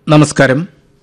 നമസ്കാരം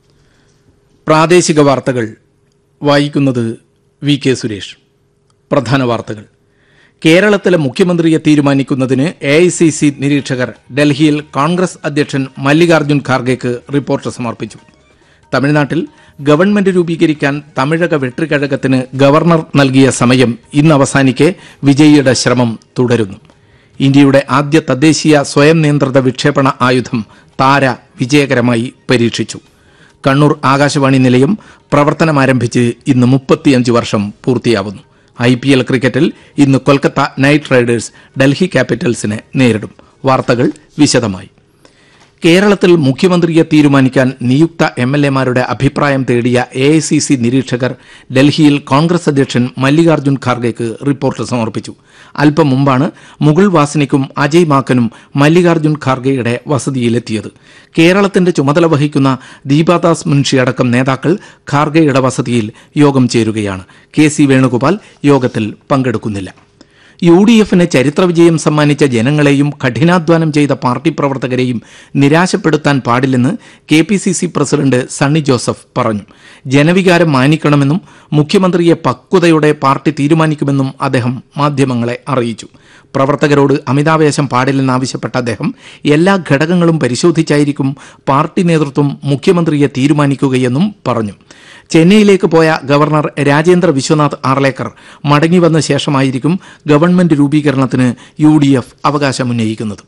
പ്രാദേശിക വാർത്തകൾ വായിക്കുന്നത് വി കെ സുരേഷ് പ്രധാന വാർത്തകൾ കേരളത്തിലെ മുഖ്യമന്ത്രിയെ തീരുമാനിക്കുന്നതിന് എ ഐ സി സി നിരീക്ഷകർ ഡൽഹിയിൽ കോൺഗ്രസ് അധ്യക്ഷൻ മല്ലികാർജ്ജുൻ ഖാർഗെക്ക് റിപ്പോർട്ട് സമർപ്പിച്ചു തമിഴ്നാട്ടിൽ ഗവൺമെന്റ് രൂപീകരിക്കാൻ തമിഴക വെട്രിക്കഴകത്തിന് ഗവർണർ നൽകിയ സമയം ഇന്ന് അവസാനിക്കെ വിജയിയുടെ ശ്രമം തുടരുന്നു ഇന്ത്യയുടെ ആദ്യ തദ്ദേശീയ സ്വയം നിയന്ത്രിത വിക്ഷേപണ ആയുധം താര വിജയകരമായി പരീക്ഷിച്ചു കണ്ണൂർ ആകാശവാണി നിലയം പ്രവർത്തനമാരംഭിച്ച് ഇന്ന് മുപ്പത്തിയഞ്ച് വർഷം പൂർത്തിയാവുന്നു ഐ പി എൽ ക്രിക്കറ്റിൽ ഇന്ന് കൊൽക്കത്ത നൈറ്റ് റൈഡേഴ്സ് ഡൽഹി ക്യാപിറ്റൽസിനെ നേരിടും വാർത്തകൾ വിശദമായി കേരളത്തിൽ മുഖ്യമന്ത്രിയെ തീരുമാനിക്കാൻ നിയുക്ത എം എൽ എമാരുടെ അഭിപ്രായം തേടിയ എ ഐ സി സി നിരീക്ഷകർ ഡൽഹിയിൽ കോൺഗ്രസ് അധ്യക്ഷൻ മല്ലികാർജ്ജുൻ ഖാർഗെക്ക് റിപ്പോർട്ട് സമർപ്പിച്ചു അല്പം മുമ്പാണ് മുകുൾ വാസനിക്കും അജയ് മാക്കനും മല്ലികാർജ്ജുൻ ഖാർഗെയുടെ വസതിയിലെത്തിയത് കേരളത്തിന്റെ ചുമതല വഹിക്കുന്ന ദീപാദാസ് മുൻഷി അടക്കം നേതാക്കൾ ഖാർഗെയുടെ വസതിയിൽ യോഗം ചേരുകയാണ് കെ സി വേണുഗോപാൽ യോഗത്തിൽ പങ്കെടുക്കുന്നില്ല യു ഡി എഫിന് ചരിത്രവിജയം സമ്മാനിച്ച ജനങ്ങളെയും കഠിനാധ്വാനം ചെയ്ത പാർട്ടി പ്രവർത്തകരെയും നിരാശപ്പെടുത്താൻ പാടില്ലെന്ന് K P C C president Sunny Joseph പറഞ്ഞു ജനവികാരം മാനിക്കണമെന്നും മുഖ്യമന്ത്രിയെ പക്വതയോടെ പാർട്ടി തീരുമാനിക്കുമെന്നും അദ്ദേഹം മാധ്യമങ്ങളെ അറിയിച്ചു പ്രവർത്തകരോട് അമിതാവേശം പാടില്ലെന്നാവശ്യപ്പെട്ട അദ്ദേഹം എല്ലാ ഘടകങ്ങളും പരിശോധിച്ചായിരിക്കും പാർട്ടി നേതൃത്വം മുഖ്യമന്ത്രിയെ തീരുമാനിക്കുകയെന്നും പറഞ്ഞു ചെന്നൈയിലേക്ക് പോയ ഗവർണർ രാജേന്ദ്ര വിശ്വനാഥ് ആർലേക്കർ മടങ്ങിവന്ന ശേഷമായിരിക്കും ഗവൺമെന്റ് രൂപീകരണത്തിന് യു ഡി എഫ് അവകാശമുന്നയിക്കുന്നത്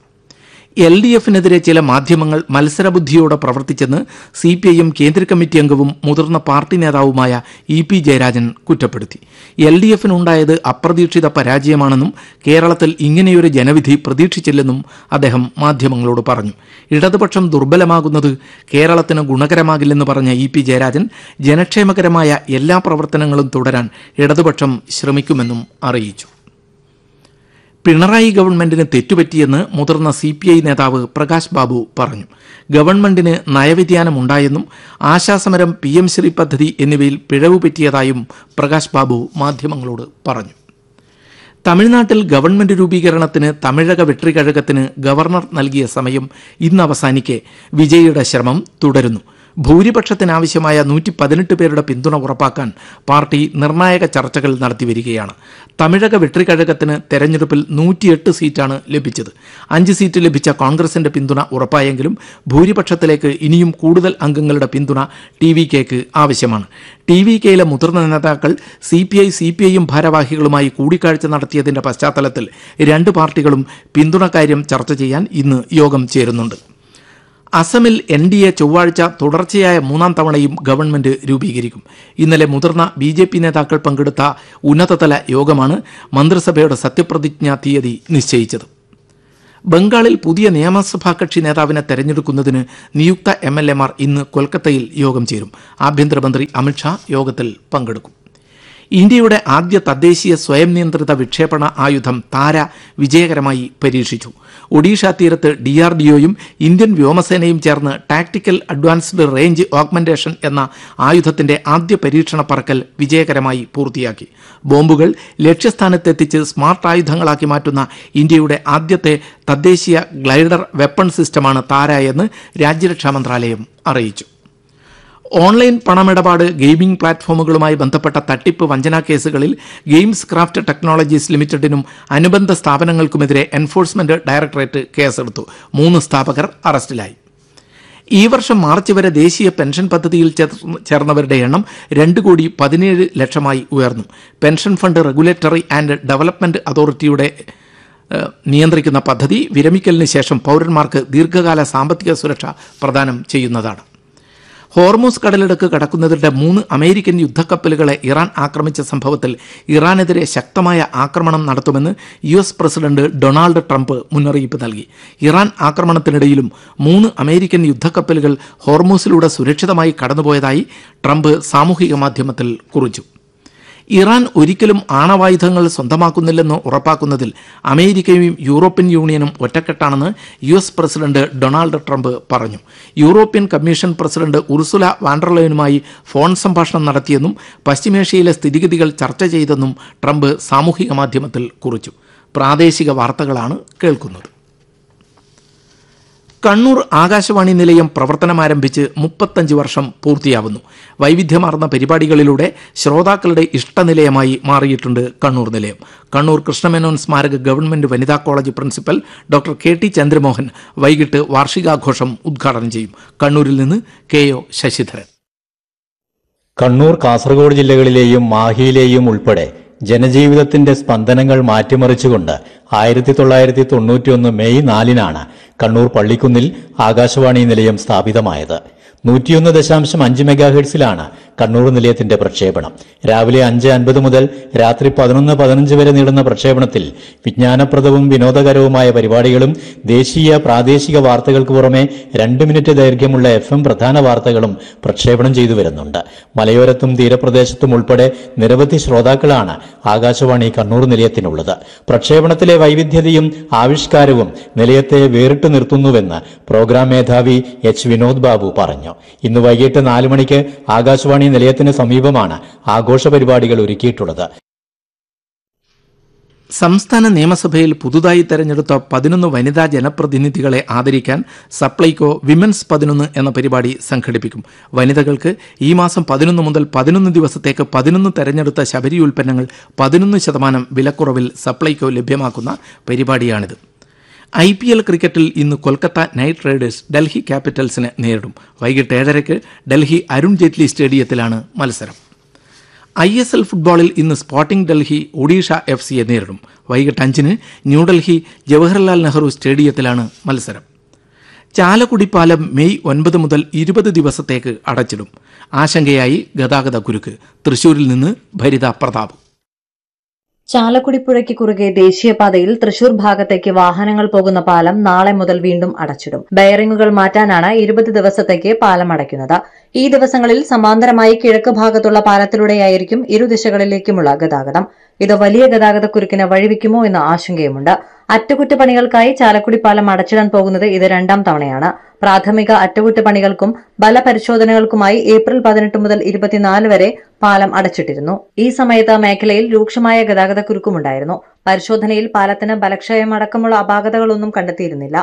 എൽ ഡി എഫിനെതിരെ ചില മാധ്യമങ്ങൾ മത്സരബുദ്ധിയോടെ പ്രവർത്തിച്ചെന്ന് സി പി ഐ എം കേന്ദ്ര കമ്മിറ്റി അംഗവും മുതിർന്ന പാർട്ടി നേതാവുമായ ഇ പി ജയരാജൻ കുറ്റപ്പെടുത്തി എൽ ഡി എഫിനുണ്ടായത് അപ്രതീക്ഷിത പരാജയമാണെന്നും കേരളത്തിൽ ഇങ്ങനെയൊരു ജനവിധി പ്രതീക്ഷിച്ചില്ലെന്നും അദ്ദേഹം മാധ്യമങ്ങളോട് പറഞ്ഞു ഇടതുപക്ഷം ദുർബലമാകുന്നത് കേരളത്തിന് ഗുണകരമാകില്ലെന്ന് പറഞ്ഞ ഇ പി ജയരാജൻ ജനക്ഷേമകരമായ എല്ലാ പ്രവർത്തനങ്ങളും തുടരാൻ ഇടതുപക്ഷം ശ്രമിക്കുമെന്നും അറിയിച്ചു പിണറായി ഗവൺമെന്റിന് തെറ്റുപറ്റിയെന്ന് മുതിർന്ന സി പി ഐ നേതാവ് പ്രകാശ് ബാബു പറഞ്ഞു ഗവൺമെന്റിന് നയവ്യതിയാനമുണ്ടായെന്നും ആശാസമരം പി എം ശ്രീ പദ്ധതി എന്നിവയിൽ പിഴവ് പറ്റിയതായും പ്രകാശ് ബാബു മാധ്യമങ്ങളോട് പറഞ്ഞു തമിഴ്നാട്ടിൽ ഗവൺമെന്റ് രൂപീകരണത്തിന് തമിഴക വെട്രിക്കഴകത്തിന് ഗവർണർ നൽകിയ സമയം ഇന്ന് അവസാനിക്കെ വിജയിയുടെ ശ്രമം തുടരുന്നു ഭൂരിപക്ഷത്തിനാവശ്യമായ നൂറ്റി പതിനെട്ട് പേരുടെ പിന്തുണ ഉറപ്പാക്കാൻ പാർട്ടി നിർണായക ചർച്ചകൾ നടത്തിവരികയാണ് തമിഴക വെട്രിക്കഴകത്തിന് തെരഞ്ഞെടുപ്പിൽ നൂറ്റിയെട്ട് സീറ്റാണ് ലഭിച്ചത് അഞ്ച് സീറ്റ് ലഭിച്ച കോൺഗ്രസിന്റെ പിന്തുണ ഉറപ്പായെങ്കിലും ഭൂരിപക്ഷത്തിലേക്ക് ഇനിയും കൂടുതൽ അംഗങ്ങളുടെ പിന്തുണ ടി വി കെക്ക് ആവശ്യമാണ് ടി വി കെയിലെ മുതിർന്ന നേതാക്കൾ C P I C P ഐയും ഭാരവാഹികളുമായി കൂടിക്കാഴ്ച നടത്തിയതിന്റെ പശ്ചാത്തലത്തിൽ രണ്ട് പാർട്ടികളും പിന്തുണക്കാര്യം ചർച്ച ചെയ്യാൻ ഇന്ന് യോഗം ചേരുന്നുണ്ട് അസമിൽ എൻ ഡി എ ചൊവ്വാഴ്ച തുടർച്ചയായ മൂന്നാം തവണയും ഗവൺമെന്റ് രൂപീകരിക്കും ഇന്നലെ മുതിർന്ന ബി ജെ പി നേതാക്കൾ പങ്കെടുത്ത ഉന്നതതല യോഗമാണ് മന്ത്രിസഭയുടെ സത്യപ്രതിജ്ഞാ തീയതി നിശ്ചയിച്ചത് ബംഗാളിൽ പുതിയ നിയമസഭാ കക്ഷി നേതാവിനെ തെരഞ്ഞെടുക്കുന്നതിന് നിയുക്ത എം എൽ എമാർ ഇന്ന് കൊൽക്കത്തയിൽ യോഗം ചേരും ആഭ്യന്തരമന്ത്രി അമിത്ഷാ യോഗത്തിൽ പങ്കെടുക്കും ഇന്ത്യയുടെ ആദ്യ തദ്ദേശീയ സ്വയം നിയന്ത്രിത വിക്ഷേപണ ആയുധം താര വിജയകരമായി പരീക്ഷിച്ചു ഒഡീഷ തീരത്ത് ഡി ആർ ഡിഒയും ഇന്ത്യൻ വ്യോമസേനയും ചേർന്ന് ടാക്ടിക്കൽ അഡ്വാൻസ്ഡ് റേഞ്ച് ഓഗ്മെന്റേഷൻ എന്ന ആയുധത്തിന്റെ ആദ്യ പരീക്ഷണ പറക്കൽ വിജയകരമായി പൂർത്തിയാക്കി ബോംബുകൾ ലക്ഷ്യസ്ഥാനത്തെത്തിച്ച് സ്മാർട്ട് ആയുധങ്ങളാക്കി മാറ്റുന്ന ഇന്ത്യയുടെ ആദ്യത്തെ തദ്ദേശീയ ഗ്ലൈഡർ വെപ്പൺ സിസ്റ്റമാണ് താര എന്ന് രാജ്യരക്ഷാ മന്ത്രാലയം അറിയിച്ചു ഓൺലൈൻ പണമിടപാട് ഗെയിമിംഗ് പ്ലാറ്റ്ഫോമുകളുമായി ബന്ധപ്പെട്ട തട്ടിപ്പ് വഞ്ചനാ കേസുകളിൽ ഗെയിംസ് ക്രാഫ്റ്റ് ടെക്നോളജീസ് ലിമിറ്റഡിനും അനുബന്ധ സ്ഥാപനങ്ങൾക്കുമെതിരെ എൻഫോഴ്സ്മെന്റ് ഡയറക്ടറേറ്റ് കേസെടുത്തു മൂന്ന് സ്ഥാപകർ അറസ്റ്റിലായി ഈ വർഷം മാർച്ച് വരെ ദേശീയ പെൻഷൻ പദ്ധതിയിൽ ചേർന്ന- ചേർന്നവരുടെ എണ്ണം രണ്ട് കോടി പതിനേഴ് ലക്ഷമായി ഉയർന്നു pension fund regulatory and development അതോറിറ്റിയുടെ ഏഹ്, നിയന്ത്രിക്കുന്ന പദ്ധതി വിരമിക്കലിന് ശേഷം പൗരന്മാർക്ക് ദീർഘകാല സാമ്പത്തിക സുരക്ഷ പ്രദാനം ചെയ്യുന്നതാണ് ഹോർമൂസ് കടലിടുക്ക് കടക്കുന്നതിനിടെ മൂന്ന് അമേരിക്കൻ യുദ്ധക്കപ്പലുകളെ ഇറാൻ ആക്രമിച്ച സംഭവത്തിൽ ഇറാനെതിരെ ശക്തമായ ആക്രമണം നടത്തുമെന്ന് U S president Donald Trump മുന്നറിയിപ്പ് നൽകി ഇറാൻ ആക്രമണത്തിനിടയിലും മൂന്ന് അമേരിക്കൻ യുദ്ധക്കപ്പലുകൾ ഹോർമൂസിലൂടെ സുരക്ഷിതമായി കടന്നുപോയതായി ട്രംപ് സാമൂഹിക മാധ്യമത്തിൽ കുറിച്ചു ഇറാൻ ഒരിക്കലും ആണവായുധങ്ങൾ സ്വന്തമാക്കുന്നില്ലെന്ന് ഉറപ്പാക്കുന്നതിൽ അമേരിക്കയും യൂറോപ്യൻ യൂണിയനും ഒറ്റക്കെട്ടാണെന്ന് U S president Donald Trump പറഞ്ഞു യൂറോപ്യൻ കമ്മീഷൻ പ്രസിഡന്റ് ഉർസുല വാൻഡർലയനുമായി ഫോൺ സംഭാഷണം നടത്തിയെന്നും പശ്ചിമേഷ്യയിലെ സ്ഥിതിഗതികൾ ചർച്ച ചെയ്തെന്നും ട്രംപ് സാമൂഹിക മാധ്യമത്തിൽ കുറിച്ചു പ്രാദേശിക വാർത്തകളാണ് കേൾക്കുന്നത് കണ്ണൂർ ആകാശവാണി നിലയം പ്രവർത്തനമാരംഭിച്ച് മുപ്പത്തഞ്ച് വർഷം പൂർത്തിയാവുന്നു വൈവിധ്യമാർന്ന പരിപാടികളിലൂടെ ശ്രോതാക്കളുടെ ഇഷ്ടനിലയമായി മാറിയിട്ടുണ്ട് കണ്ണൂർ നിലയം കണ്ണൂർ കൃഷ്ണമേനോൻ സ്മാരക ഗവൺമെന്റ് വനിതാ college principal doctor K T Chandramohan വൈകിട്ട് വാർഷികാഘോഷം ഉദ്ഘാടനം ചെയ്യും കണ്ണൂരിൽ നിന്ന് കെ ഒ ശശിധരൻ കണ്ണൂർ കാസർഗോഡ് ജില്ലകളിലെയും മാഹിയിലെയും ഉൾപ്പെടെ ജനജീവിതത്തിന്റെ സ്പന്ദനങ്ങൾ മാറ്റിമറിച്ചുകൊണ്ട് ആയിരത്തി തൊള്ളായിരത്തി തൊണ്ണൂറ്റിയൊന്ന് മെയ് നാലിനാണ് കണ്ണൂർ പള്ളിക്കുന്നിൽ ആകാശവാണി നിലയം സ്ഥാപിതമായത് നൂറ്റിയൊന്ന് ദശാംശം അഞ്ച് മെഗാഹെഡ്സിലാണ് കണ്ണൂർ നിലയത്തിന്റെ പ്രക്ഷേപണം രാവിലെ അഞ്ച് അൻപത് മുതൽ രാത്രി പതിനൊന്ന് പതിനഞ്ച് വരെ നീളുന്ന പ്രക്ഷേപണത്തിൽ വിജ്ഞാനപ്രദവും വിനോദകരവുമായ പരിപാടികളും ദേശീയ പ്രാദേശിക വാർത്തകൾക്ക് പുറമെ രണ്ട് മിനിറ്റ് ദൈർഘ്യമുള്ള എഫ് എം പ്രധാന വാർത്തകളും പ്രക്ഷേപണം ചെയ്തു വരുന്നുണ്ട് മലയോരത്തും തീരപ്രദേശത്തും ഉൾപ്പെടെ നിരവധി ശ്രോതാക്കളാണ് ആകാശവാണി കണ്ണൂർ നിലയത്തിനുള്ളത് പ്രക്ഷേപണത്തിലെ വൈവിധ്യതയും ആവിഷ്കാരവും നിലയത്തെ വേറിട്ടു നിർത്തുന്നുവെന്ന് പ്രോഗ്രാം മേധാവി എച്ച് വിനോദ് ബാബു പറഞ്ഞു ഇന്ന് വൈകിട്ട് നാല് മണിക്ക് ആകാശവാണി നിലയത്തിന് സമീപമാണ് ആഘോഷ പരിപാടികൾ ഒരുക്കിയിട്ടുള്ളത് സംസ്ഥാന നിയമസഭയിൽ പുതുതായി തെരഞ്ഞെടുത്ത പതിനൊന്ന് വനിതാ ജനപ്രതിനിധികളെ ആദരിക്കാൻ സപ്ലൈകോ വിമൻസ് പതിനൊന്ന് എന്ന പരിപാടി സംഘടിപ്പിക്കും വനിതകൾക്ക് ഈ മാസം പതിനൊന്ന് മുതൽ പതിനൊന്ന് ദിവസത്തേക്ക് പതിനൊന്ന് തെരഞ്ഞെടുത്ത ശബരി ഉൽപ്പന്നങ്ങൾ പതിനൊന്ന് ശതമാനം വിലക്കുറവിൽ സപ്ലൈകോ ലഭ്യമാക്കുന്ന പരിപാടിയാണിത് ഐ പി എൽ ക്രിക്കറ്റിൽ ഇന്ന് കൊൽക്കത്ത നൈറ്റ് റൈഡേഴ്സ് ഡൽഹി ക്യാപിറ്റൽസിനെ നേരിടും വൈകിട്ട് ഏഴരയ്ക്ക് ഡൽഹി അരുൺ ജെയ്റ്റ്ലി സ്റ്റേഡിയത്തിലാണ് മത്സരം ഐ എസ് എൽ ഫുട്ബോളിൽ ഇന്ന് സ്പോർട്ടിംഗ് ഡൽഹി ഒഡീഷ എഫ് സിയെ നേരിടും വൈകിട്ട് അഞ്ചിന് ന്യൂഡൽഹി ജവഹർലാൽ നെഹ്റു സ്റ്റേഡിയത്തിലാണ് മത്സരം ചാലക്കുടി പാലം മെയ് ഒൻപത് മുതൽ ഇരുപത് ദിവസത്തേക്ക് അടച്ചിടും ആശങ്കയായി ഗതാഗത കുരുക്ക് തൃശൂരിൽ നിന്ന് ഭരിത പ്രതാപ് ചാലക്കുടി പുഴയ്ക്ക് കുറുകെ ദേശീയപാതയിൽ തൃശൂർ ഭാഗത്തേക്ക് വാഹനങ്ങൾ പോകുന്ന പാലം നാളെ മുതൽ വീണ്ടും അടച്ചിടും ബെയറിംഗുകൾ മാറ്റാനാണ് ഇരുപത് ദിവസത്തേക്ക് പാലം അടയ്ക്കുന്നത് ഈ ദിവസങ്ങളിൽ സമാന്തരമായി കിഴക്ക് ഭാഗത്തുള്ള പാലത്തിലൂടെയായിരിക്കും ഇരുദിശകളിലേക്കുമുള്ള ഗതാഗതം ഇത് വലിയ ഗതാഗതക്കുരുക്കിന് വഴിവെക്കുമോ എന്ന ആശങ്കയുമുണ്ട് അറ്റകുറ്റപ്പണികൾക്കായി ചാലക്കുടി പാലം അടച്ചിടാൻ പോകുന്നത് ഇത് രണ്ടാം തവണയാണ് പ്രാഥമിക അറ്റകുറ്റപ്പണികൾക്കും ബലപരിശോധനകൾക്കുമായി ഏപ്രിൽ പതിനെട്ട് മുതൽ ഇരുപത്തിനാല് വരെ പാലം അടച്ചിട്ടിരുന്നു ഈ സമയത്ത് മേഖലയിൽ രൂക്ഷമായ ഗതാഗതക്കുരുക്കുമുണ്ടായിരുന്നു പരിശോധനയിൽ പാലത്തിന് ബലക്ഷയം അടക്കമുള്ള അപാകതകളൊന്നും കണ്ടെത്തിയിരുന്നില്ല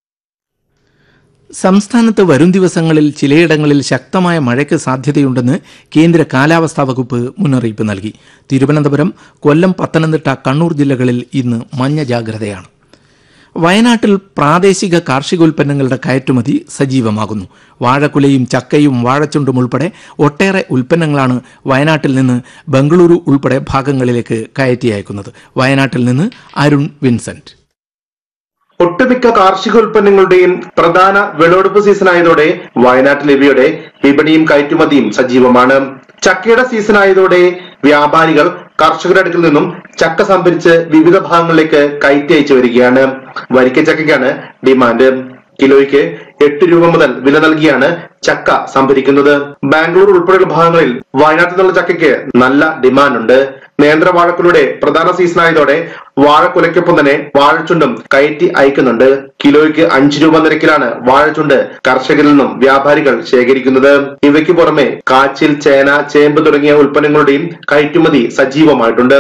സംസ്ഥാനത്ത് വരും ദിവസങ്ങളിൽ ചിലയിടങ്ങളിൽ ശക്തമായ മഴയ്ക്ക് സാധ്യതയുണ്ടെന്ന് കേന്ദ്ര കാലാവസ്ഥാ വകുപ്പ് മുന്നറിയിപ്പ് നൽകി തിരുവനന്തപുരം കൊല്ലം പത്തനംതിട്ട കണ്ണൂർ ജില്ലകളിൽ ഇന്ന് മഞ്ഞ ജാഗ്രതയാണ് വയനാട്ടിൽ പ്രാദേശിക കാർഷികോൽപ്പന്നങ്ങളുടെ കയറ്റുമതി സജീവമാകുന്നു വാഴക്കുലയും ചക്കയും വാഴച്ചുണ്ടും ഉൾപ്പെടെ ഒട്ടേറെ ഉൽപ്പന്നങ്ങളാണ് വയനാട്ടിൽ നിന്ന് ബംഗളൂരു ഉൾപ്പെടെ ഭാഗങ്ങളിലേക്ക് കയറ്റി അയക്കുന്നത് വയനാട്ടിൽ നിന്ന് അരുൺ വിൻസെന്റ് ഒട്ടുമിക്ക കാർഷിക ഉൽപ്പന്നങ്ങളുടെയും പ്രധാന വിളവെടുപ്പ് സീസണായതോടെ വയനാട്ടിൽ ഇവയുടെ വിപണിയും കയറ്റുമതിയും സജീവമാണ് ചക്കയുടെ സീസൺ ആയതോടെ വ്യാപാരികൾ കർഷകരുടെ അടുക്കിൽ നിന്നും ചക്ക സംഭരിച്ച് വിവിധ ഭാഗങ്ങളിലേക്ക് കയറ്റി അയച്ചു വരികയാണ് വരിക്ക ചക്കയ്ക്കാണ് ഡിമാൻഡ് കിലോയ്ക്ക് എട്ട് രൂപ മുതൽ വില നൽകിയാണ് ചക്ക സംഭരിക്കുന്നത് ബാംഗ്ലൂർ ഉൾപ്പെടെയുള്ള ഭാഗങ്ങളിൽ വയനാട്ടിൽ നിന്നുള്ള ചക്കയ്ക്ക് നല്ല ഡിമാൻഡ് ഉണ്ട് നേന്ത്ര വാഴക്കുലയുടെ പ്രധാന സീസൺ ആയതോടെ വാഴക്കുലയ്ക്കൊപ്പം തന്നെ വാഴച്ചുണ്ടും കയറ്റി അയക്കുന്നുണ്ട് കിലോയ്ക്ക് അഞ്ചു രൂപ നിരക്കിലാണ് വാഴച്ചുണ്ട് കർഷകരിൽ നിന്നും വ്യാപാരികൾ ശേഖരിക്കുന്നത് ഇവയ്ക്ക് പുറമെ കാച്ചിൽ ചേന ചേമ്പ് തുടങ്ങിയ ഉൽപ്പന്നങ്ങളുടെയും കയറ്റുമതി സജീവമായിട്ടുണ്ട്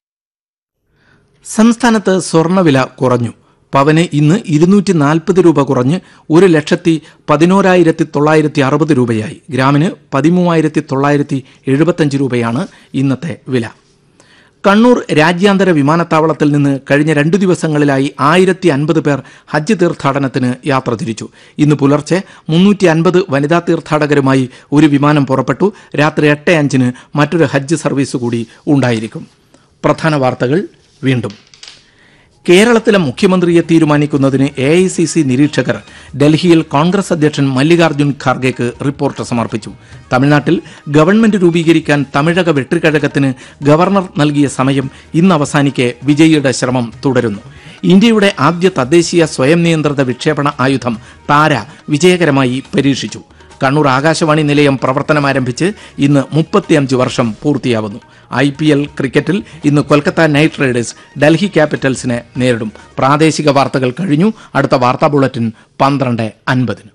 സംസ്ഥാനത്ത് സ്വർണ്ണവില കുറഞ്ഞു പവന് ഇന്ന് ഇരുന്നൂറ്റി നാൽപ്പത് രൂപ കുറഞ്ഞ് ഒരു ലക്ഷത്തി പതിനോരായിരത്തി തൊള്ളായിരത്തി അറുപത് രൂപയായി ഗ്രാമിന് പതിമൂവായിരത്തി തൊള്ളായിരത്തി എഴുപത്തഞ്ച് രൂപയാണ് ഇന്നത്തെ വില കണ്ണൂർ രാജ്യാന്തര വിമാനത്താവളത്തിൽ നിന്ന് കഴിഞ്ഞ രണ്ടു ദിവസങ്ങളിലായി ആയിരത്തി അൻപത് പേർ ഹജ്ജ് തീർത്ഥാടനത്തിന് യാത്ര തിരിച്ചു ഇന്ന് പുലർച്ചെ മുന്നൂറ്റി അൻപത് വനിതാ തീർത്ഥാടകരുമായി ഒരു വിമാനം പുറപ്പെട്ടു രാത്രി എട്ട് അഞ്ചിന് മറ്റൊരു ഹജ്ജ് സർവീസ് കൂടി ഉണ്ടായിരിക്കും പ്രധാന വാർത്തകൾ വീണ്ടും കേരളത്തിലെ മുഖ്യമന്ത്രിയെ തീരുമാനിക്കുന്നതിന് എ ഐ സി സി നിരീക്ഷകർ ഡൽഹിയിൽ കോൺഗ്രസ് അധ്യക്ഷൻ മല്ലികാർജ്ജുൻ ഖാർഗെക്ക് റിപ്പോർട്ട് സമർപ്പിച്ചു തമിഴ്നാട്ടിൽ ഗവൺമെന്റ് രൂപീകരിക്കാൻ തമിഴക വെട്ടിക്കഴകത്തിന് ഗവർണർ നൽകിയ സമയം ഇന്ന് അവസാനിക്കെ വിജയിയുടെ ശ്രമം തുടരുന്നു ഇന്ത്യയുടെ ആദ്യ തദ്ദേശീയ സ്വയം നിയന്ത്രിത വിക്ഷേപണ ആയുധം താര വിജയകരമായി പരീക്ഷിച്ചു കണ്ണൂർ ആകാശവാണി നിലയം പ്രവർത്തനമാരംഭിച്ച് ഇന്ന് മുപ്പത്തിയഞ്ച് വർഷം പൂർത്തിയാവുന്നു ഐ പി എൽ ക്രിക്കറ്റിൽ ഇന്ന് കൊൽക്കത്ത നൈറ്റ് റൈഡേഴ്സ് ഡൽഹി ക്യാപിറ്റൽസിനെ നേരിടും പ്രാദേശിക വാർത്തകൾ കഴിഞ്ഞു അടുത്ത വാർത്താ ബുള്ളറ്റിൻ പന്ത്രണ്ട് അൻപതിന്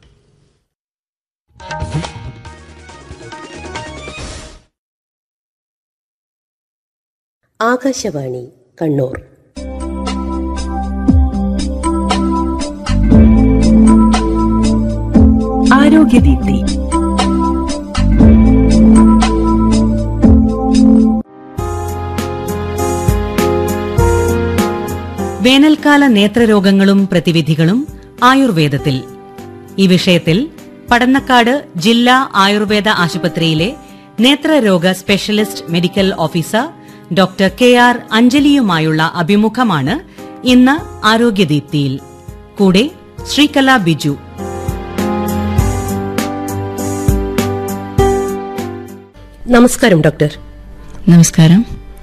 ആകാശവാണി കണ്ണൂർ ആരോഗ്യദീപ്തി വേനൽക്കാല നേത്രരോഗങ്ങളും പ്രതിവിധികളും ആയുർവേദത്തിൽ ഈ വിഷയത്തിൽ പടന്നക്കാട് ജില്ലാ ആയുർവേദ ആശുപത്രിയിലെ നേത്രരോഗ specialist medical officer doctor K R അഞ്ജലിയുമായുള്ള അഭിമുഖമാണ് ഇന്ന് ആരോഗ്യദീപ്തിയിൽ കൂടെ ശ്രീകല ബിജു നമസ്കാരം ഡോക്ടർ നമസ്കാരം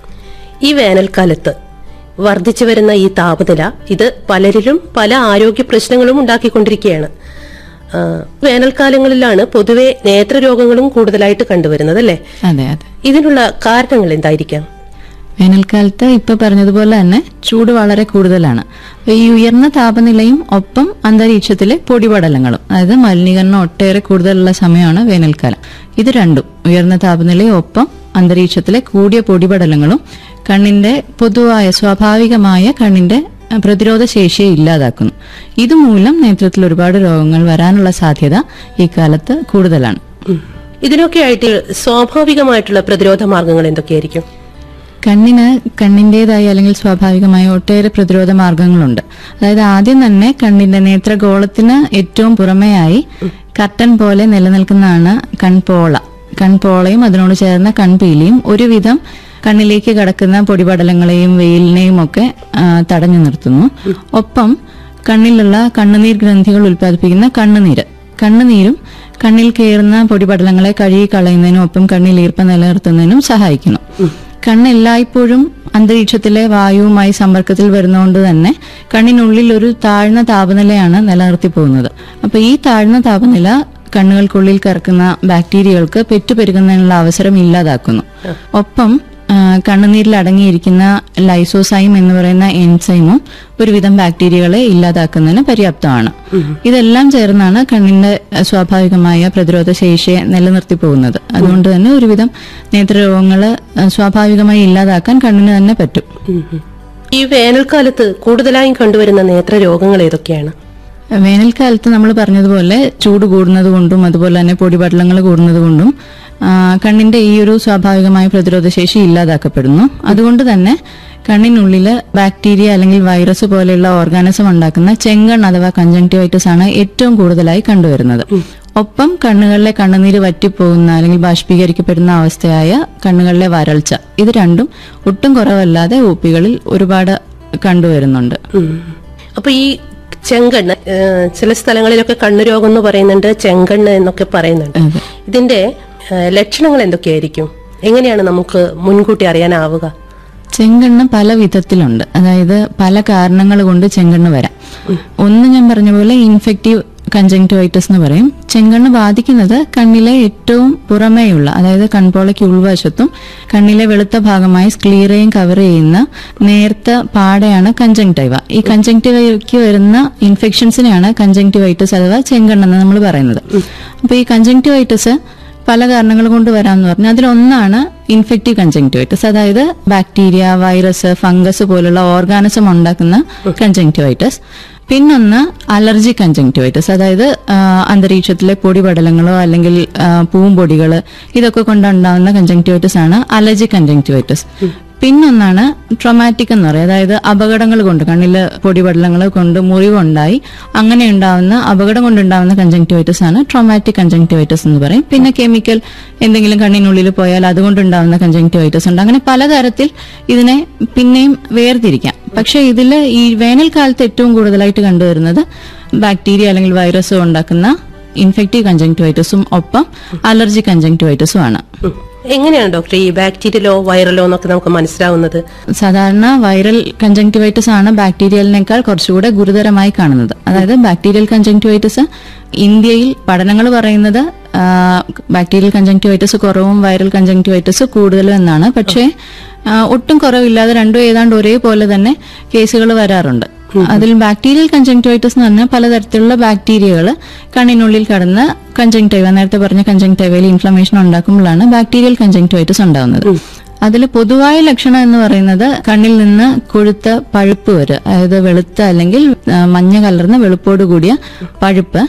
ഈ വേനൽക്കാലത്ത് വർദ്ധിച്ചു വരുന്ന ഈ താപനില ഇത് പലരിലും പല ആരോഗ്യ പ്രശ്നങ്ങളും ഉണ്ടാക്കിക്കൊണ്ടിരിക്കുകയാണ് ആ, വേനൽക്കാലങ്ങളിലാണ് പൊതുവെ നേത്രരോഗങ്ങളും കൂടുതലായിട്ട് കണ്ടുവരുന്നത് അല്ലേ അതെ അതെ ഇതിനുള്ള കാരണങ്ങൾ എന്തായിരിക്കാം വേനൽക്കാലത്ത് ഇപ്പൊ പറഞ്ഞതുപോലെ തന്നെ ചൂട് വളരെ കൂടുതലാണ് അപ്പൊ ഈ ഉയർന്ന താപനിലയും ഒപ്പം അന്തരീക്ഷത്തിലെ പൊടിപടലങ്ങളും അതായത് മലിനീകരണം ഒട്ടേറെ കൂടുതലുള്ള സമയമാണ് വേനൽക്കാലം ഇത് രണ്ടും ഉയർന്ന താപനിലയും ഒപ്പം അന്തരീക്ഷത്തിലെ കൂടിയ പൊടിപടലങ്ങളും കണ്ണിന്റെ പൊതുവായ സ്വാഭാവികമായ കണ്ണിന്റെ അഹ്, പ്രതിരോധ ശേഷിയെ ഇല്ലാതാക്കുന്നു ഇതുമൂലം നേത്രത്തിൽ ഒരുപാട് രോഗങ്ങൾ വരാനുള്ള സാധ്യത ഈ കാലത്ത് കൂടുതലാണ് ഉം. ഇതിനൊക്കെ ആയിട്ട് സ്വാഭാവികമായിട്ടുള്ള പ്രതിരോധ മാർഗങ്ങൾ എന്തൊക്കെയായിരിക്കും കണ്ണിന് കണ്ണിന്റേതായ അല്ലെങ്കിൽ സ്വാഭാവികമായ ഒട്ടേറെ പ്രതിരോധ മാർഗങ്ങളുണ്ട് അതായത് ആദ്യം തന്നെ കണ്ണിന്റെ നേത്രഗോളത്തിന് ഏറ്റവും പുറമെയായി കർട്ടൻ പോലെ നിലനിൽക്കുന്നതാണ് കൺപോള കൺപോളയും അതിനോട് ചേർന്ന കൺപീലിയും ഒരുവിധം കണ്ണിലേക്ക് കടക്കുന്ന പൊടിപടലങ്ങളെയും വെയിലിനെയും ഒക്കെ ആ, തടഞ്ഞു നിർത്തുന്നു ഒപ്പം കണ്ണിലുള്ള കണ്ണുനീർ ഗ്രന്ഥികൾ ഉൽപ്പാദിപ്പിക്കുന്ന കണ്ണുനീര് കണ്ണുനീരും കണ്ണിൽ കയറുന്ന പൊടിപടലങ്ങളെ കഴുകി കളയുന്നതിനും ഒപ്പം കണ്ണിൽ ഈർപ്പം നിലനിർത്തുന്നതിനും സഹായിക്കുന്നു കണ്ണ് എല്ലായ്പ്പോഴും അന്തരീക്ഷത്തിലെ വായുവുമായി സമ്പർക്കത്തിൽ വരുന്നതുകൊണ്ട് തന്നെ കണ്ണിനുള്ളിൽ ഒരു താഴ്ന്ന താപനിലയാണ് നിലനിർത്തി പോകുന്നത് അപ്പൊ ഈ താഴ്ന്ന താപനില കണ്ണുകൾക്കുള്ളിൽ കറക്കുന്ന ബാക്ടീരിയകൾക്ക് പെറ്റുപെരുകുന്നതിനുള്ള അവസരം ഇല്ലാതാക്കുന്നു ഒപ്പം ആ, കണ്ണുനീരിൽ അടങ്ങിയിരിക്കുന്ന ലൈസോസൈം എന്ന് പറയുന്ന എൻസൈമും ഒരുവിധം ബാക്ടീരിയകളെ ഇല്ലാതാക്കുന്നതിന് പര്യാപ്തമാണ് ഇതെല്ലാം ചേർന്നാണ് കണ്ണിന്റെ അഹ്, സ്വാഭാവികമായ പ്രതിരോധ ശേഷിയെ നിലനിർത്തി പോകുന്നത് അതുകൊണ്ട് തന്നെ ഒരുവിധം നേത്രരോഗങ്ങൾ സ്വാഭാവികമായി ഇല്ലാതാക്കാൻ കണ്ണിന് തന്നെ പറ്റും ഉം, ഉം. ഈ വേനൽക്കാലത്ത് കൂടുതലായും കണ്ടുവരുന്ന നേത്രരോഗങ്ങൾ ഏതൊക്കെയാണ് വേനൽക്കാലത്ത് നമ്മൾ പറഞ്ഞതുപോലെ ചൂട് കൂടുന്നത് കൊണ്ടും അതുപോലെ തന്നെ പൊടിപടലങ്ങൾ കൂടുന്നത് കൊണ്ടും ആ, കണ്ണിന്റെ ഈ ഒരു സ്വാഭാവികമായ പ്രതിരോധ ശേഷി ഇല്ലാതാക്കപ്പെടുന്നു അതുകൊണ്ട് തന്നെ കണ്ണിനുള്ളിൽ ബാക്ടീരിയ അല്ലെങ്കിൽ വൈറസ് പോലെയുള്ള ഓർഗാനിസം ഉണ്ടാക്കുന്ന ചെങ്കൺ അഥവാ കഞ്ചങ്ടിവൈറ്റിസ് ആണ് ഏറ്റവും കൂടുതലായി കണ്ടുവരുന്നത് ഒപ്പം കണ്ണുകളിലെ കണ്ണുനീര് വറ്റിപ്പോകുന്ന അല്ലെങ്കിൽ ബാഷ്പീകരിക്കപ്പെടുന്ന അവസ്ഥയായ കണ്ണുകളിലെ വരൾച്ച ഇത് രണ്ടും ഒട്ടും കുറവല്ലാതെ ഒപ്പികളിൽ ഒരുപാട് കണ്ടുവരുന്നുണ്ട് ഉം. അപ്പൊ ഈ ചെങ്കണ്ണ് ഏഹ്, ചില സ്ഥലങ്ങളിലൊക്കെ കണ്ണുരോഗം എന്ന് പറയുന്നുണ്ട് ചെങ്കണ്ണ് എന്നൊക്കെ പറയുന്നുണ്ട് ഇതിന്റെ ഏഹ്, ലക്ഷണങ്ങൾ എന്തൊക്കെയായിരിക്കും എങ്ങനെയാണ് നമുക്ക് മുൻകൂട്ടി അറിയാനാവുക ചെങ്കണ്ണ് പല വിധത്തിലുണ്ട് അതായത് പല കാരണങ്ങൾ കൊണ്ട് ചെങ്കണ്ണ് വരാം ഒന്ന് ഞാൻ പറഞ്ഞ പോലെ ഇൻഫെക്റ്റീവ് കഞ്ചങ്ക്ടിവൈറ്റിസ് എന്ന് പറയും ചെങ്കണ്ണ് ബാധിക്കുന്നത് കണ്ണിലെ ഏറ്റവും പുറമേയുള്ള അതായത് കൺപോളയ്ക്ക് ഉൾവശത്തും കണ്ണിലെ വെളുത്ത ഭാഗമായി സ്ക്ലീറയും കവർ ചെയ്യുന്ന നേർത്ത പാടയാണ് കഞ്ചങ്ക്ടൈവ ഈ കഞ്ചങ്ക്ടിവയ്ക്ക് വരുന്ന ഇൻഫെക്ഷൻസിനെയാണ് കഞ്ചങ്ക്ടിവൈറ്റിസ് അഥവാ ചെങ്കണ്ണെന്ന് നമ്മൾ പറയുന്നത് അപ്പൊ ഈ കഞ്ചങ്ക്ടിവൈറ്റിസ് പല കാരണങ്ങൾ കൊണ്ട് വരാമെന്ന് പറഞ്ഞു അതിലൊന്നാണ് ഇൻഫെക്റ്റീവ് കഞ്ചങ്ക്ടിവൈറ്റിസ് അതായത് ബാക്ടീരിയ വൈറസ് ഫംഗസ് പോലുള്ള ഓർഗാനിസം ഉണ്ടാക്കുന്ന കഞ്ചങ്ക്ടിവൈറ്റിസ് പിന്നൊന്ന് അലർജി കഞ്ചങ്ക്ടിവൈറ്റിസ് അതായത് ആ, അന്തരീക്ഷത്തിലെ പൊടിപടലങ്ങളോ അല്ലെങ്കിൽ ആ, പൂമ്പൊടികൾ ഇതൊക്കെ കൊണ്ടുണ്ടാകുന്ന കഞ്ചങ്ക്ടിവൈറ്റിസ് ആണ് അലർജി കഞ്ചങ്ക്ടിവൈറ്റിസ് പിന്നൊന്നാണ് ട്രൊമാറ്റിക് എന്ന് പറയും അതായത് അപകടങ്ങൾ കൊണ്ട് കണ്ണിൽ പൊടിപടലങ്ങൾ കൊണ്ട് മുറിവുണ്ടായി അങ്ങനെ ഉണ്ടാവുന്ന അപകടം കൊണ്ടുണ്ടാവുന്ന കഞ്ചങ്ക്ടിവൈറ്റിസ് ആണ് ട്രോമാറ്റിക് കഞ്ചങ്ക്ടിവൈറ്റിസ് എന്ന് പറയും പിന്നെ കെമിക്കൽ എന്തെങ്കിലും കണ്ണിനുള്ളിൽ പോയാൽ അതുകൊണ്ടുണ്ടാവുന്ന കഞ്ചങ്ക്ടിവൈറ്റിസ് ഉണ്ട് അങ്ങനെ പലതരത്തിൽ ഇതിനെ പിന്നെയും വേർതിരിക്കാം പക്ഷെ ഇതിൽ ഈ വേനൽക്കാലത്ത് ഏറ്റവും കൂടുതലായിട്ട് കണ്ടുവരുന്നത് ബാക്ടീരിയ അല്ലെങ്കിൽ വൈറസ് ഉണ്ടാക്കുന്ന ഇൻഫെക്റ്റീവ് കഞ്ചങ്ക്ടിവൈറ്റിസും ഒപ്പം അലർജി കഞ്ചങ്ക്ടിവൈറ്റിസും ആണ് ഉം. എങ്ങനെയാണ് ഡോക്ടർ ഈ ബാക്ടീരിയലോ വൈറലോ എന്നൊക്കെ നമുക്ക് മനസ്സിലാവുന്നത് സാധാരണ വൈറൽ കഞ്ചങ്ക്ടിവൈറ്റിസ് ആണ് ബാക്ടീരിയലിനേക്കാൾ കുറച്ചുകൂടെ ഗുരുതരമായി കാണുന്നത് അതായത് ബാക്ടീരിയൽ കഞ്ചങ്ക്ടിവൈറ്റിസ് ഇന്ത്യയിൽ പഠനങ്ങൾ പറയുന്നത് ആ, ബാക്ടീരിയൽ കഞ്ചങ്ക്ടിവൈറ്റിസ് കുറവും വൈറൽ കഞ്ചങ്ക്ടിവൈറ്റിസ് കൂടുതലും എന്നാണ് പക്ഷേ ആ, ഒട്ടും കുറവില്ലാതെ രണ്ടും ഏതാണ്ട് ഒരേപോലെ തന്നെ കേസുകൾ വരാറുണ്ട് അതിൽ ബാക്ടീരിയൽ കഞ്ചങ്ക്ടിവൈറ്റിസ് എന്ന് പറഞ്ഞാൽ പലതരത്തിലുള്ള ബാക്ടീരിയകൾ കണ്ണിനുള്ളിൽ കടന്ന് കഞ്ചങ്ക്ടൈവ നേരത്തെ പറഞ്ഞ കഞ്ചങ്ക്ടൈവയിൽ ഇൻഫ്ലമേഷൻ ഉണ്ടാക്കുമ്പോഴാണ് ബാക്ടീരിയൽ കഞ്ചങ്ക്ടിവൈറ്റിസ് ഉണ്ടാകുന്നത് അതിൽ പൊതുവായ ലക്ഷണം എന്ന് പറയുന്നത് കണ്ണിൽ നിന്ന് കൊഴുത്ത പഴുപ്പ് വരും അതായത് വെളുത്ത അല്ലെങ്കിൽ ആ, മഞ്ഞ കലർന്ന വെളുപ്പോട് കൂടിയ പഴുപ്പ്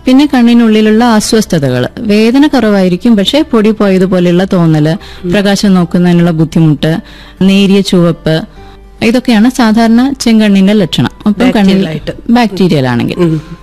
പിന്നെ കണ്ണിനുള്ളിലുള്ള അസ്വസ്ഥതകൾ വേദന കുറവായിരിക്കും പക്ഷെ പൊടി പോയതുപോലെയുള്ള തോന്നല് പ്രകാശം നോക്കുന്നതിനുള്ള ബുദ്ധിമുട്ട് നേരിയ ചുവപ്പ് ഇതൊക്കെയാണ് സാധാരണ ചെങ്കണ്ണിന്റെ ലക്ഷണം ഒപ്പം കണ്ണിൽ ആയിട്ട്. ബാക്ടീരിയൽ ആണെങ്കിൽ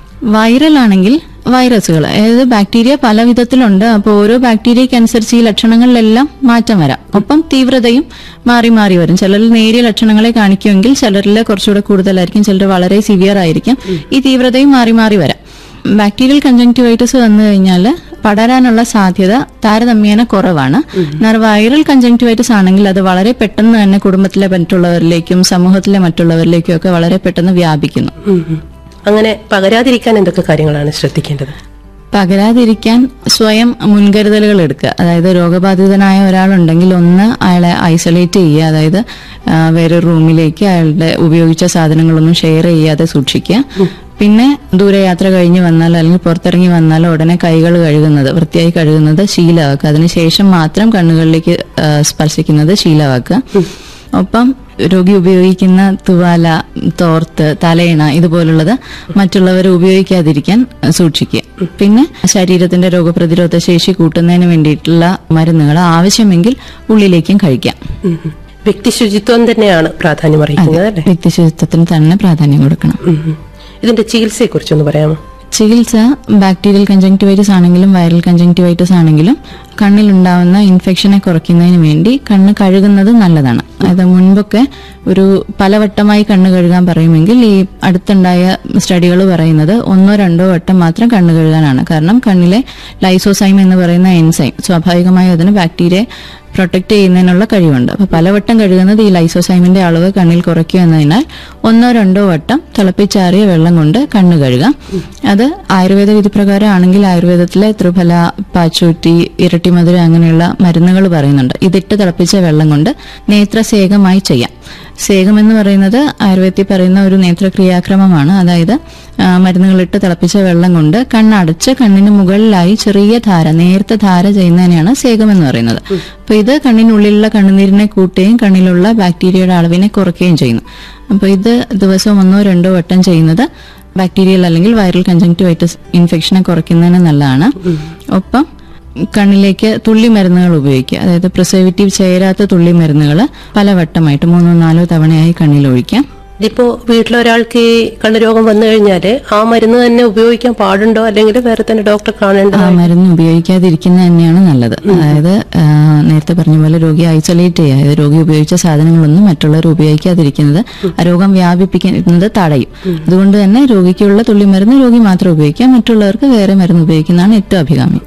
വൈറൽ ആണെങ്കിൽ വൈറസുകൾ അതായത് ബാക്ടീരിയ പല വിധത്തിലുണ്ട് അപ്പോൾ ഓരോ ബാക്ടീരിയയ്ക്ക് അനുസരിച്ച് ഈ ലക്ഷണങ്ങളിലെല്ലാം മാറ്റം വരാം ഒപ്പം തീവ്രതയും മാറി മാറി വരും ചിലരിൽ നേരിയ ലക്ഷണങ്ങളെ കാണിക്കുമെങ്കിൽ ചിലരിൽ കുറച്ചുകൂടെ കൂടുതലായിരിക്കും ചിലർ വളരെ സിവിയർ ആയിരിക്കും ഈ തീവ്രതയും മാറി മാറി വരാം ബാക്ടീരിയൽ കൺജങ്ക്ടിവൈറ്റിസ് വന്നു കഴിഞ്ഞാൽ പടരാനുള്ള സാധ്യത താരതമ്യേന കുറവാണ് എന്നാൽ വൈറൽ കൺജങ്ക്ടിവൈറ്റിസ് ആണെങ്കിൽ അത് വളരെ പെട്ടെന്ന് തന്നെ കുടുംബത്തിലെ മറ്റുള്ളവരിലേക്കും സമൂഹത്തിലെ മറ്റുള്ളവരിലേക്കും ഒക്കെ വളരെ പെട്ടെന്ന് വ്യാപിക്കുന്നു ഉം, ഉം. അങ്ങനെ പകരാതിരിക്കാൻ എന്തൊക്കെ കാര്യങ്ങളാണ് ശ്രദ്ധിക്കേണ്ടത് പകരാതിരിക്കാൻ സ്വയം മുൻകരുതലുകൾ എടുക്കുക അതായത് രോഗബാധിതനായ ഒരാളുണ്ടെങ്കിൽ ഒന്ന് അയാളെ ഐസൊലേറ്റ് ചെയ്യുക അതായത് ആ, വേറെ റൂമിലേക്ക് അയാളുടെ ഉപയോഗിച്ച സാധനങ്ങളൊന്നും ഷെയർ ചെയ്യാതെ സൂക്ഷിക്കുക പിന്നെ ദൂരയാത്ര കഴിഞ്ഞ് വന്നാൽ അല്ലെങ്കിൽ പുറത്തിറങ്ങി വന്നാൽ ഉടനെ കൈകൾ കഴുകുന്നത് വൃത്തിയായി കഴുകുന്നത് ശീലമാക്കുക അതിനുശേഷം മാത്രം കണ്ണുകളിലേക്ക് ആ, സ്പർശിക്കുന്നത് ശീലമാക്കുക ഒപ്പം രോഗി ഉപയോഗിക്കുന്ന തുവാല തോർത്ത് തലയിണ ഇതുപോലുള്ളത് മറ്റുള്ളവർ ഉപയോഗിക്കാതിരിക്കാൻ സൂക്ഷിക്കുക പിന്നെ ശരീരത്തിന്റെ രോഗപ്രതിരോധ ശേഷി കൂട്ടുന്നതിന് വേണ്ടിയിട്ടുള്ള മരുന്നുകൾ ആവശ്യമെങ്കിൽ ഉള്ളിലേക്കും കഴിക്കാം ഉം, ഉം. വ്യക്തി ശുചിത്വം തന്നെയാണ് പ്രാധാന്യം അറിയിക്കുന്നത് അല്ലേ വ്യക്തിശുചിത്വത്തിന് തന്നെ പ്രാധാന്യം കൊടുക്കണം ഉം, ഉം. ഇതിന്റെ ചികിത്സയെ കുറിച്ചൊന്ന് പറയാമോ ചികിത്സ ബാക്ടീരിയൽ കൺജങ്ക്ടിവൈറ്റിസ് ആണെങ്കിലും വൈറൽ കൺജങ്ക്ടിവൈറ്റിസ് ആണെങ്കിലും കണ്ണിലുണ്ടാവുന്ന ഇൻഫെക്ഷനെ കുറയ്ക്കുന്നതിന് വേണ്ടി കണ്ണ് കഴുകുന്നത് നല്ലതാണ് അതായത് മുൻപൊക്കെ ഒരു പലവട്ടമായി കണ്ണ് കഴുകാൻ പറയുമെങ്കിൽ ഈ അടുത്തുണ്ടായ സ്റ്റഡികൾ പറയുന്നത് ഒന്നോ രണ്ടോ വട്ടം മാത്രം കണ്ണ് കഴുകാനാണ് കാരണം കണ്ണിലെ ലൈസോസൈം എന്ന് പറയുന്ന എൻസൈം സ്വാഭാവികമായും അതിന് ബാക്ടീരിയയെ പ്രൊട്ടക്ട് ചെയ്യുന്നതിനുള്ള കഴിവുണ്ട് അപ്പൊ പലവട്ടം കഴുകുന്നത് ഈ ലൈസോസൈമിന്റെ അളവ് കണ്ണിൽ കുറയ്ക്കുക എന്നതിനാൽ ഒന്നോ രണ്ടോ വട്ടം തിളപ്പിച്ചാറിയ വെള്ളം കൊണ്ട് കണ്ണ് കഴുകാം അത് ആയുർവേദ വിധിപ്രകാരം ആണെങ്കിൽ ആയുർവേദത്തിലെ ത്രിഫല പാച്ചൂറ്റി ഇരട്ടിമധുര അങ്ങനെയുള്ള മരുന്നുകൾ പറയുന്നുണ്ട് ഇതിട്ട് തിളപ്പിച്ച വെള്ളം കൊണ്ട് നേത്രസേകമായി ചെയ്യാം സേകം എന്ന് പറയുന്നത് ആയുർവേദത്തിൽ പറയുന്ന ഒരു നേത്രക്രിയാക്രമമാണ് അതായത് ആ, മരുന്നുകളിട്ട് തിളപ്പിച്ച വെള്ളം കൊണ്ട് കണ്ണടച്ച് കണ്ണിന് മുകളിലായി ചെറിയ ധാര നേർത്ത ധാര ചെയ്യുന്നതിനെയാണ് സേകം എന്ന് പറയുന്നത് അപ്പൊ ഇത് കണ്ണിനുള്ളിലുള്ള കണ്ണുനീരിനെ കൂട്ടുകയും കണ്ണിലുള്ള ബാക്ടീരിയയുടെ അളവിനെ കുറയ്ക്കുകയും ചെയ്യുന്നു അപ്പൊ ഇത് ദിവസവും ഒന്നോ രണ്ടോ വട്ടം ചെയ്യുന്നത് ബാക്ടീരിയൽ അല്ലെങ്കിൽ വൈറൽ കൺജങ്ക്ടിവൈറ്റിസ് ഇൻഫെക്ഷനെ കുറയ്ക്കുന്നതിന് നല്ലതാണ് ഒപ്പം കണ്ണിലേക്ക് തുള്ളി മരുന്നുകൾ ഉപയോഗിക്കുക അതായത് പ്രിസർവേറ്റീവ് ചേരാത്ത തുള്ളി മരുന്നുകൾ പലവട്ടമായിട്ട് മൂന്നോ നാലോ തവണയായി കണ്ണിൽ ഒഴിക്കാം ഇതിപ്പോ വീട്ടിലൊരാൾക്ക് ഈ കണ്ണുരോഗം വന്നു കഴിഞ്ഞാല് ആ മരുന്ന് തന്നെ ഉപയോഗിക്കാൻ പാടുണ്ടോ അല്ലെങ്കിൽ വേറെ തന്നെ ഡോക്ടറെ ആ കാണേണ്ടത് മരുന്ന് ഉപയോഗിക്കാതിരിക്കുന്നത് തന്നെയാണ് നല്ലത് അതായത് ആ, നേരത്തെ പറഞ്ഞ പോലെ രോഗിയെ ഐസൊലേറ്റ് ചെയ്യുക അതായത് രോഗി ഉപയോഗിച്ച സാധനങ്ങളൊന്നും മറ്റുള്ളവർ ഉപയോഗിക്കാതിരിക്കുന്നത് ആ രോഗം വ്യാപിപ്പിക്കുന്നത് തടയും അതുകൊണ്ട് തന്നെ രോഗിക്കുള്ള തുള്ളി മരുന്ന് രോഗി മാത്രം ഉപയോഗിക്കാം മറ്റുള്ളവർക്ക് വേറെ മരുന്ന് ഉപയോഗിക്കുന്നതാണ് ഏറ്റവും അഭികാമ്യം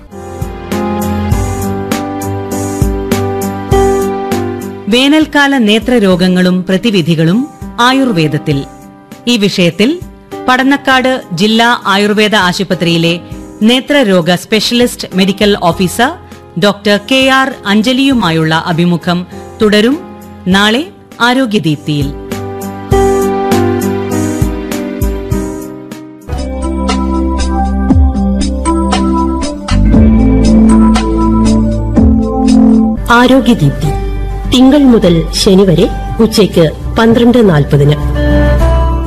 വേനൽക്കാല നേത്രരോഗങ്ങളും പ്രതിവിധികളും ആയുർവേദത്തിൽ ഈ വിഷയത്തിൽ പടന്നക്കാട് ജില്ലാ ആയുർവേദ ആശുപത്രിയിലെ നേത്രരോഗ specialist medical officer doctor K R അഞ്ജലിയുമായുള്ള അഭിമുഖം തുടരും നാളെ ആരോഗ്യദീപ്തിയിൽ ആരോഗ്യദീപ്തി തിങ്കൾ മുതൽ ശനി വരെ ഉച്ചയ്ക്ക് പന്ത്രണ്ട് നാൽപ്പതിന്